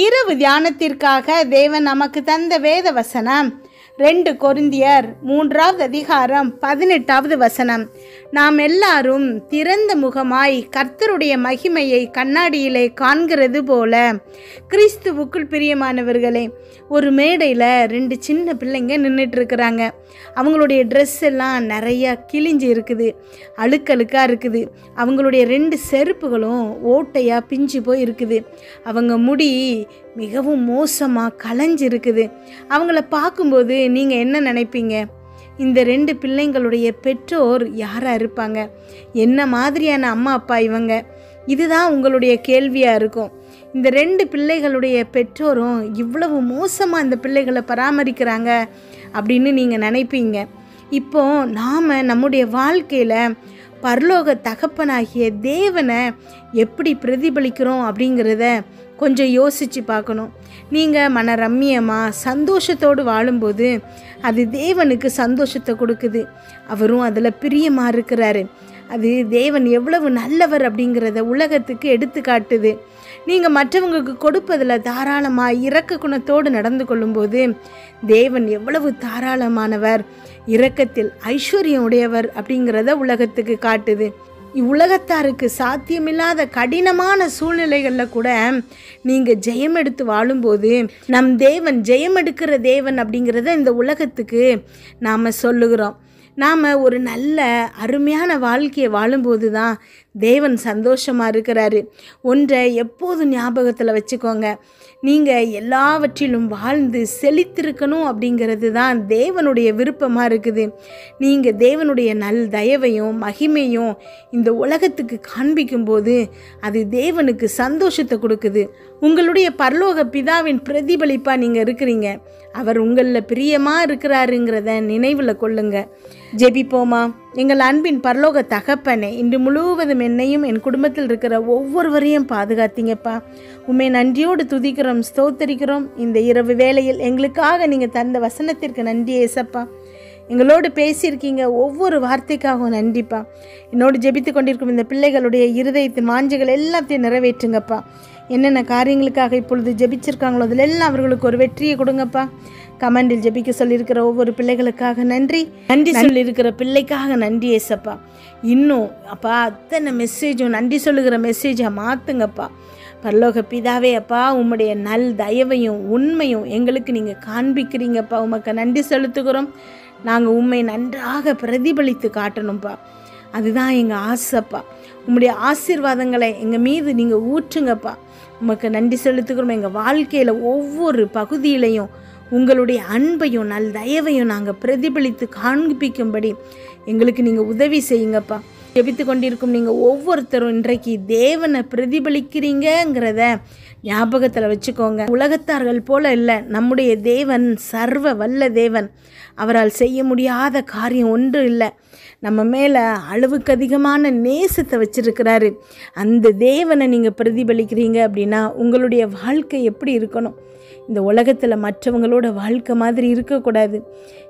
இரவு தியானத்திற்காக தேவன் நமக்கு தந்த வேத வசனம் ரெண்டு கொரிந்தியர் மூன்றாவது அதிகாரம் பதினெட்டாவது வசனம் நாம் எல்லாரும் திறந்த முகமாய் கர்த்தருடைய மகிமையை கண்ணாடியிலே காண்கிறது போல கிறிஸ்துவுக்குள் பிரியமானவர்களே ஒரு மேடையில் ரெண்டு சின்ன பிள்ளைங்க நின்றுட்டு இருக்கிறாங்க அவங்களுடைய ட்ரெஸ் எல்லாம் நிறையா கிழிஞ்சு இருக்குது அழுக்கழுக்காக இருக்குது அவங்களுடைய ரெண்டு செருப்புகளும் ஓட்டையாக பிஞ்சு போய் இருக்குது அவங்க முடி மிகவும் மோசமாக களைஞ்சு இருக்குது அவங்கள பார்க்கும்போது நீங்கள் என்ன நினைப்பீங்க இந்த ரெண்டு பிள்ளைங்களுடைய பெற்றோர் யாராக இருப்பாங்க என்ன மாதிரியான அம்மா அப்பா இவங்க இதுதான் உங்களுடைய கேள்வியாக இருக்கும் இந்த ரெண்டு பிள்ளைகளுடைய பெற்றோரும் இவ்வளவு மோசமாக இந்த பிள்ளைகளை பராமரிக்கிறாங்க அப்படின்னு நீங்கள் நினைப்பீங்க இப்போ நாம் நம்முடைய வாழ்க்கையில் பரலோக தகப்பனாகிய தேவனை எப்படி பிரதிபலிக்கிறோம் அப்படிங்கிறத கொஞ்சம் யோசித்து பார்க்கணும் நீங்கள் மன ரம்மியமாக சந்தோஷத்தோடு வாழும்போது அது தேவனுக்கு சந்தோஷத்தை கொடுக்குது அவரும் அதில் பிரியமாக இருக்கிறாரு அது தேவன் எவ்வளவு நல்லவர் அப்படிங்கிறத உலகத்துக்கு எடுத்து காட்டுது நீங்கள் மற்றவங்களுக்கு கொடுப்பதில் தாராளமாக இரக்க குணத்தோடு நடந்து கொள்ளும்போது தேவன் எவ்வளவு தாராளமானவர் இரக்கத்தில் ஐஸ்வர்யம் உடையவர் அப்படிங்கிறத உலகத்துக்கு காட்டுது இவ்வுலகத்தாருக்கு சாத்தியமில்லாத கடினமான சூழ்நிலைகளில் கூட நீங்கள் ஜெயம் எடுத்து வாழும்போது நம் தேவன் ஜெயம் எடுக்கிற தேவன் அப்படிங்கிறத இந்த உலகத்துக்கு நாம் சொல்லுகிறோம் நாம் ஒரு நல்ல அருமையான வாழ்க்கையை வாழும்போது தான் தேவன் சந்தோஷமாக இருக்கிறாரு ஒன்றை எப்போதும் ஞாபகத்தில் வச்சுக்கோங்க நீங்கள் எல்லாவற்றிலும் வாழ்ந்து செழித்திருக்கணும் அப்படிங்கிறது தான் தேவனுடைய விருப்பமாக இருக்குது நீங்கள் தேவனுடைய நல் தயவையும் மகிமையும் இந்த உலகத்துக்கு காண்பிக்கும்போது அது தேவனுக்கு சந்தோஷத்தை கொடுக்குது உங்களுடைய பரலோக பிதாவின் பிரதிபலிப்பாக நீங்கள் இருக்கிறீங்க அவர் உங்களில் பிரியமாக இருக்கிறாருங்கிறத நினைவில் கொள்ளுங்க ஜெபிப்போமா எங்கள் அன்பின் பரலோக தகப்பனே இன்று முழுவதும் என்னையும் என் குடும்பத்தில் இருக்கிற ஒவ்வொருவரையும் பாதுகாத்தீங்கப்பா உண்மை நன்றியோடு துதிக்கிறோம் ஸ்தோத்தரிக்கிறோம் இந்த இரவு வேளையில் எங்களுக்காக நீங்கள் தந்த வசனத்திற்கு நன்றி ஏசப்பா எங்களோடு பேசியிருக்கீங்க ஒவ்வொரு வார்த்தைக்காகவும் நன்றிப்பா என்னோடு ஜெபித்து கொண்டிருக்கும் இந்த பிள்ளைகளுடைய இருதயத்தின் வாஞ்சைகள் எல்லாத்தையும் நிறைவேற்றுங்கப்பா என்னென்ன காரியங்களுக்காக இப்பொழுது ஜெபிச்சிருக்காங்களோ அதில் எல்லாம் அவர்களுக்கு ஒரு வெற்றியை கொடுங்கப்பா கமெண்டில் ஜெபிக்க சொல்லியிருக்கிற ஒவ்வொரு பிள்ளைகளுக்காக நன்றி நன்றி சொல்லியிருக்கிற பிள்ளைக்காக நன்றி ஏசப்பா இன்னும் அப்பா அத்தனை மெசேஜும் நன்றி சொல்லுகிற மெசேஜை மாற்றுங்கப்பா பரலோக பிதாவே அப்பா உம்முடைய நல் தயவையும் உண்மையும் எங்களுக்கு நீங்கள் காண்பிக்கிறீங்கப்பா உமக்கு நன்றி செலுத்துகிறோம் நாங்கள் உண்மை நன்றாக பிரதிபலித்து காட்டணும்ப்பா அதுதான் எங்கள் ஆசைப்பா உம்முடைய ஆசீர்வாதங்களை எங்கள் மீது நீங்கள் ஊற்றுங்கப்பா உமக்கு நன்றி செலுத்துகிறோம் எங்கள் வாழ்க்கையில் ஒவ்வொரு பகுதியிலையும் உங்களுடைய அன்பையும் நல் தயவையும் நாங்கள் பிரதிபலித்து காண்பிக்கும்படி எங்களுக்கு நீங்கள் உதவி செய்யுங்கப்பா ஜெபித்து கொண்டிருக்கும் நீங்கள் ஒவ்வொருத்தரும் இன்றைக்கு தேவனை பிரதிபலிக்கிறீங்கங்கிறத ஞாபகத்தில் வச்சுக்கோங்க உலகத்தார்கள் போல இல்லை நம்முடைய தேவன் சர்வ வல்ல தேவன் அவரால் செய்ய முடியாத காரியம் ஒன்றும் இல்லை நம்ம மேலே அளவுக்கு அதிகமான நேசத்தை வச்சிருக்கிறாரு அந்த தேவனை நீங்கள் பிரதிபலிக்கிறீங்க அப்படின்னா உங்களுடைய வாழ்க்கை எப்படி இருக்கணும் இந்த உலகத்தில் மற்றவங்களோட வாழ்க்கை மாதிரி இருக்கக்கூடாது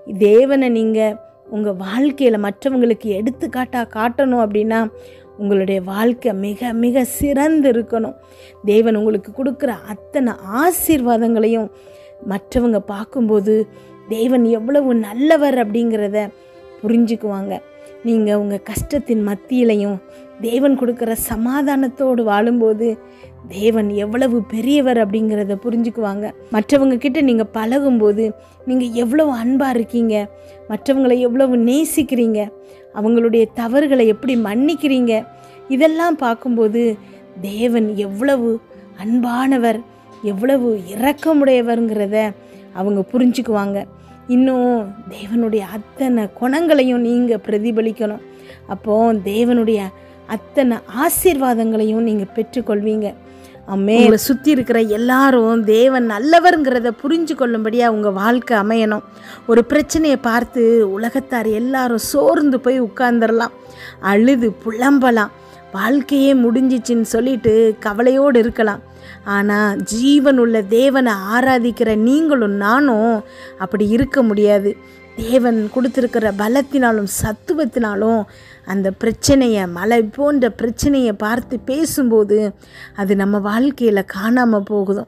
தேவனை நீங்கள் உங்கள் வாழ்க்கையில் மற்றவங்களுக்கு எடுத்துக்காட்டாக காட்டணும் அப்படின்னா உங்களுடைய வாழ்க்கை மிக மிக சிறந்து இருக்கணும் தேவன் உங்களுக்கு கொடுக்குற அத்தனை ஆசீர்வாதங்களையும் மற்றவங்க பார்க்கும்போது தேவன் எவ்வளவு நல்லவர் அப்படிங்கிறத புரிஞ்சுக்குவாங்க நீங்கள் உங்கள் கஷ்டத்தின் மத்தியிலையும் தேவன் கொடுக்குற சமாதானத்தோடு வாழும்போது தேவன் எவ்வளவு பெரியவர் அப்படிங்கிறத புரிஞ்சுக்குவாங்க மற்றவங்க கிட்ட நீங்கள் பழகும்போது நீங்கள் எவ்வளவு அன்பாக இருக்கீங்க மற்றவங்களை எவ்வளவு நேசிக்கிறீங்க அவங்களுடைய தவறுகளை எப்படி மன்னிக்கிறீங்க இதெல்லாம் பார்க்கும்போது தேவன் எவ்வளவு அன்பானவர் எவ்வளவு இரக்கமுடையவருங்கிறத அவங்க புரிஞ்சுக்குவாங்க இன்னும் தேவனுடைய அத்தனை குணங்களையும் நீங்கள் பிரதிபலிக்கணும் அப்போ தேவனுடைய அத்தனை ஆசீர்வாதங்களையும் நீங்கள் பெற்றுக்கொள்வீங்க அம்மே உங்களை சுற்றி இருக்கிற எல்லாரும் தேவன் நல்லவருங்கிறத புரிஞ்சு கொள்ளும்படியாக உங்கள் வாழ்க்கை அமையணும் ஒரு பிரச்சனையை பார்த்து உலகத்தார் எல்லாரும் சோர்ந்து போய் உட்கார்ந்துடலாம் அழுது புலம்பலாம் வாழ்க்கையே முடிஞ்சிச்சின்னு சொல்லிட்டு கவலையோடு இருக்கலாம் ஆனால் ஜீவனுள்ள தேவனை ஆராதிக்கிற நீங்களும் நானும் அப்படி இருக்க முடியாது தேவன் கொடுத்துருக்கிற பலத்தினாலும் சத்துவத்தினாலும் அந்த பிரச்சனையை மலை போன்ற பிரச்சனையை பார்த்து பேசும்போது அது நம்ம வாழ்க்கையில் காணாமல் போகுதும்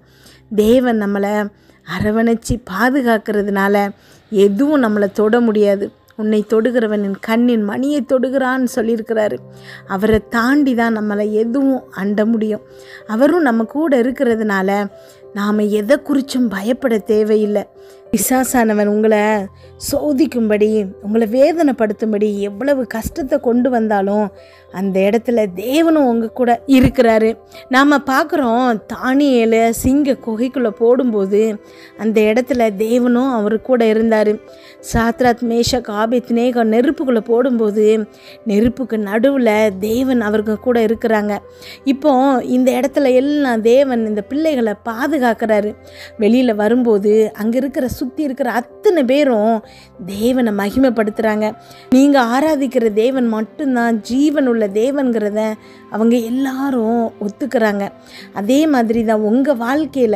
தேவன் நம்மளை அரவணைச்சி பாதுகாக்கிறதுனால எதுவும் நம்மளை தொட முடியாது உன்னை தொடுகிறவன் என் கண்ணின் மணியை தொடுகிறான்னு சொல்லியிருக்கிறாரு அவரை தாண்டி தான் நம்மளை எதுவும் அண்ட முடியும் அவரும் நம்ம கூட இருக்கிறதுனால நாம் எதை குறித்தும் பயப்பட தேவையில்லை பிசாசானவன் உங்களை சோதிக்கும்படி உங்களை வேதனைப்படுத்தும்படி எவ்வளவு கஷ்டத்தை கொண்டு வந்தாலும் அந்த இடத்துல தேவனும் உங்கள் கூட இருக்கிறாரு நாம் பார்க்குறோம் தானியேல சிங்க குகைக்குள்ளே போடும்போது அந்த இடத்துல தேவனும் அவர் கூட இருந்தார் சாத்ராத் மேஷக் ஆபித் நேகம் நெருப்புக்குள்ளே போடும்போது நெருப்புக்கு நடுவில் தேவன் அவருக்கு கூட இருக்கிறாங்க இப்போ இந்த இடத்துல எல்லாம் தேவன் இந்த பிள்ளைகளை பாதுகாக்கிறாரு வெளியில் வரும்போது அங்கே இருக்கிற சுற்றி இருக்கிற அத்தனை பேரும் தேவனை மகிமைப்படுத்துகிறாங்க நீங்கள் ஆராதிக்கிற தேவன் மட்டும்தான் ஜீவன் உள்ள தேவன்கிறத அவங்க எல்லாரும் ஒத்துக்கிறாங்க அதே மாதிரி தான் உங்கள் வாழ்க்கையில்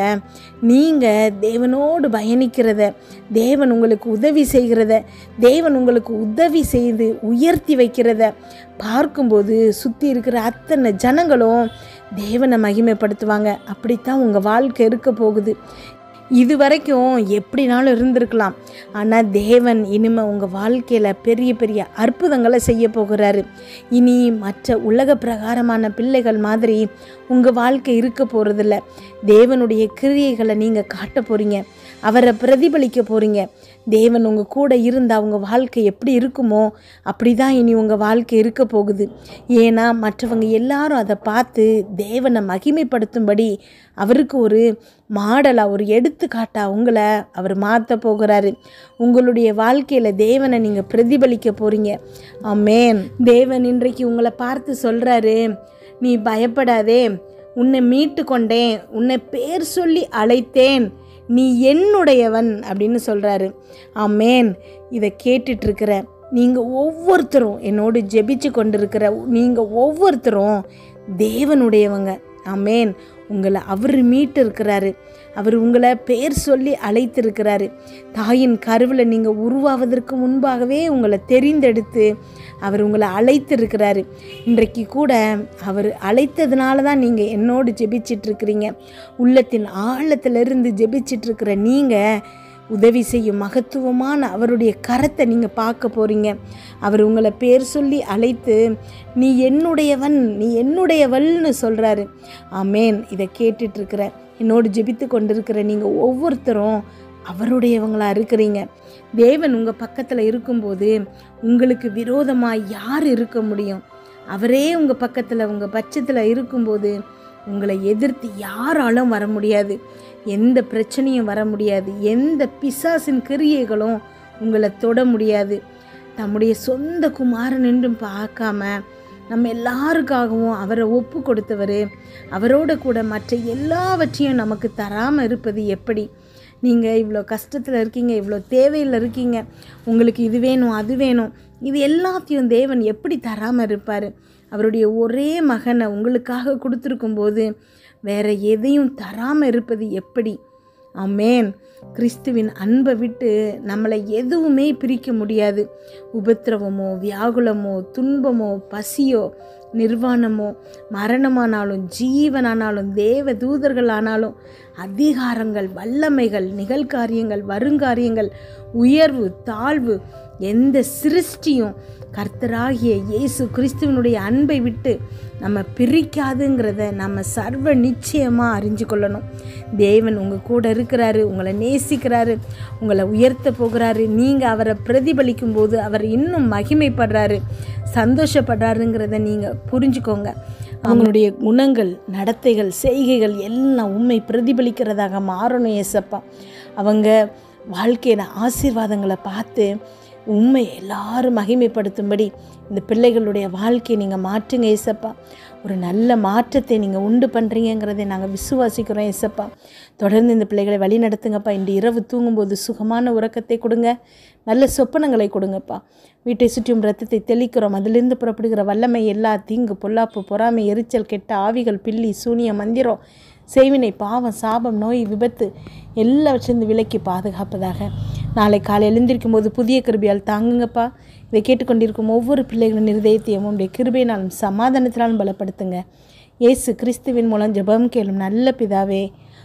நீங்கள் தேவனோடு பயணிக்கிறத தேவன் உங்களுக்கு உதவி செய்கிறத தேவன் உங்களுக்கு உதவி செய்து உயர்த்தி வைக்கிறத பார்க்கும்போது சுற்றி இருக்கிற அத்தனை ஜனங்களும் தேவனை மகிமைப்படுத்துவாங்க அப்படித்தான் உங்கள் வாழ்க்கை இருக்க போகுது இது வரைக்கும் எப்படினாலும் இருந்திருக்கலாம் ஆனால் தேவன் இனிமேல் உங்கள் வாழ்க்கையில் பெரிய பெரிய அற்புதங்களை செய்ய போகிறாரு இனி மற்ற உலக பிரகாரமான பிள்ளைகள் மாதிரி உங்கள் வாழ்க்கை இருக்க போகிறதில்ல தேவனுடைய கிரியைகளை நீங்கள் காட்ட போகிறீங்க அவரை பிரதிபலிக்க போகிறீங்க தேவன் உங்கள் கூட இருந்தால் உங்கள் வாழ்க்கை எப்படி இருக்குமோ அப்படி தான் இனி உங்கள் வாழ்க்கை இருக்க போகுது ஏன்னா மற்றவங்க எல்லாரும் அதை பார்த்து தேவனை மகிமைப்படுத்தும்படி அவருக்கு ஒரு மாடலாக ஒரு எடுத்துக்காட்டாக உங்களை அவர் மாற்ற போகிறாரு உங்களுடைய வாழ்க்கையில் தேவனை நீங்கள் பிரதிபலிக்க போகிறீங்க ஆமேன் தேவன் இன்றைக்கு உங்களை பார்த்து சொல்கிறாரு நீ பயப்படாதே உன்னை மீட்டு கொண்டேன் உன்னை பேர் சொல்லி அழைத்தேன் நீ என்னுடையவன் அப்படின்னு சொல்கிறாரு ஆமேன் இதை கேட்டுட்ருக்கிற நீங்கள் ஒவ்வொருத்தரும் என்னோடு ஜெபிச்சு கொண்டிருக்கிற நீங்கள் ஒவ்வொருத்தரும் தேவனுடையவங்க ஆமேன் உங்களை அவர் மீட்டு இருக்கிறாரு அவர் உங்களை பேர் சொல்லி அழைத்திருக்கிறாரு தாயின் கருவில் நீங்கள் உருவாவதற்கு முன்பாகவே உங்களை தெரிந்தெடுத்து அவர் உங்களை அழைத்திருக்கிறாரு இன்றைக்கு கூட அவர் அழைத்ததுனால தான் நீங்கள் என்னோடு ஜெபிச்சிட்ருக்கிறீங்க உள்ளத்தின் ஆழத்திலிருந்து ஜெபிச்சிட்ருக்கிற நீங்கள் உதவி செய்யும் மகத்துவமான அவருடைய கரத்தை நீங்கள் பார்க்க போகிறீங்க அவர் உங்களை பேர் சொல்லி அழைத்து நீ என்னுடையவன் நீ என்னுடையவள்னு சொல்கிறாரு ஆமேன் இதை கேட்டுட்ருக்கிற என்னோடு ஜெபித்து கொண்டிருக்கிற நீங்கள் ஒவ்வொருத்தரும் அவருடையவங்களா இருக்கிறீங்க தேவன் உங்கள் பக்கத்தில் இருக்கும்போது உங்களுக்கு விரோதமாக யார் இருக்க முடியும் அவரே உங்கள் பக்கத்தில் உங்கள் பட்சத்தில் இருக்கும்போது உங்களை எதிர்த்து யாராலும் வர முடியாது எந்த பிரச்சனையும் வர முடியாது எந்த பிசாசின் கிரியைகளும் உங்களை தொட முடியாது தம்முடைய சொந்த குமாரன் என்றும் பார்க்காம நம்ம எல்லாருக்காகவும் அவரை ஒப்பு கொடுத்தவர் அவரோட கூட மற்ற எல்லாவற்றையும் நமக்கு தராமல் இருப்பது எப்படி நீங்கள் இவ்வளோ கஷ்டத்தில் இருக்கீங்க இவ்வளோ தேவையில் இருக்கீங்க உங்களுக்கு இது வேணும் அது வேணும் இது எல்லாத்தையும் தேவன் எப்படி தராமல் இருப்பார் அவருடைய ஒரே மகனை உங்களுக்காக கொடுத்துருக்கும்போது வேற எதையும் தராமல் இருப்பது எப்படி ஆமேன் கிறிஸ்துவின் அன்பை விட்டு நம்மளை எதுவுமே பிரிக்க முடியாது உபத்திரவமோ வியாகுலமோ துன்பமோ பசியோ நிர்வாணமோ மரணமானாலும் ஜீவனானாலும் தேவ தூதர்களானாலும் அதிகாரங்கள் வல்லமைகள் நிகழ்காரியங்கள் வருங்காரியங்கள் உயர்வு தாழ்வு எந்த சிருஷ்டியும் கர்த்தராகிய இயேசு கிறிஸ்துவனுடைய அன்பை விட்டு நம்ம பிரிக்காதுங்கிறத நம்ம சர்வ நிச்சயமாக அறிஞ்சு கொள்ளணும் தேவன் உங்கள் கூட இருக்கிறாரு உங்களை நேசிக்கிறாரு உங்களை உயர்த்த போகிறாரு நீங்கள் அவரை பிரதிபலிக்கும் போது அவர் இன்னும் மகிமைப்படுறாரு சந்தோஷப்படுறாருங்கிறத நீங்கள் புரிஞ்சுக்கோங்க அவங்களுடைய குணங்கள் நடத்தைகள் செய்கைகள் எல்லாம் உண்மை பிரதிபலிக்கிறதாக மாறணும் ஏசப்பா அவங்க வாழ்க்கையில் ஆசீர்வாதங்களை பார்த்து உண்மை எல்லாரும் மகிமைப்படுத்தும்படி இந்த பிள்ளைகளுடைய வாழ்க்கையை நீங்கள் மாற்றுங்க ஏசப்பா ஒரு நல்ல மாற்றத்தை நீங்கள் உண்டு பண்ணுறீங்கிறதை நாங்கள் விசுவாசிக்கிறோம் ஏசப்பா தொடர்ந்து இந்த பிள்ளைகளை வழி நடத்துங்கப்பா இன்று இரவு தூங்கும்போது சுகமான உறக்கத்தை கொடுங்க நல்ல சொப்பனங்களை கொடுங்கப்பா வீட்டை சுற்றியும் ரத்தத்தை தெளிக்கிறோம் அதிலிருந்து புறப்படுகிற வல்லமை எல்லா தீங்கு பொல்லாப்பு பொறாமை எரிச்சல் கெட்ட ஆவிகள் பில்லி சூனிய மந்திரம் செய்வினை பாவம் சாபம் நோய் விபத்து எல்லாவற்றிலிருந்து விலக்கி பாதுகாப்பதாக நாளை காலை எழுந்திருக்கும் போது புதிய கிருபியால் தாங்குங்கப்பா இதை கேட்டுக்கொண்டிருக்கும் ஒவ்வொரு பிள்ளைகளின் இருதயத்தையும் உடைய கிருபையினாலும் சமாதானத்தினாலும் பலப்படுத்துங்க இயேசு கிறிஸ்துவின் மூலம் ஜெபம் கேளும் நல்ல பிதாவே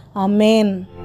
அமேன்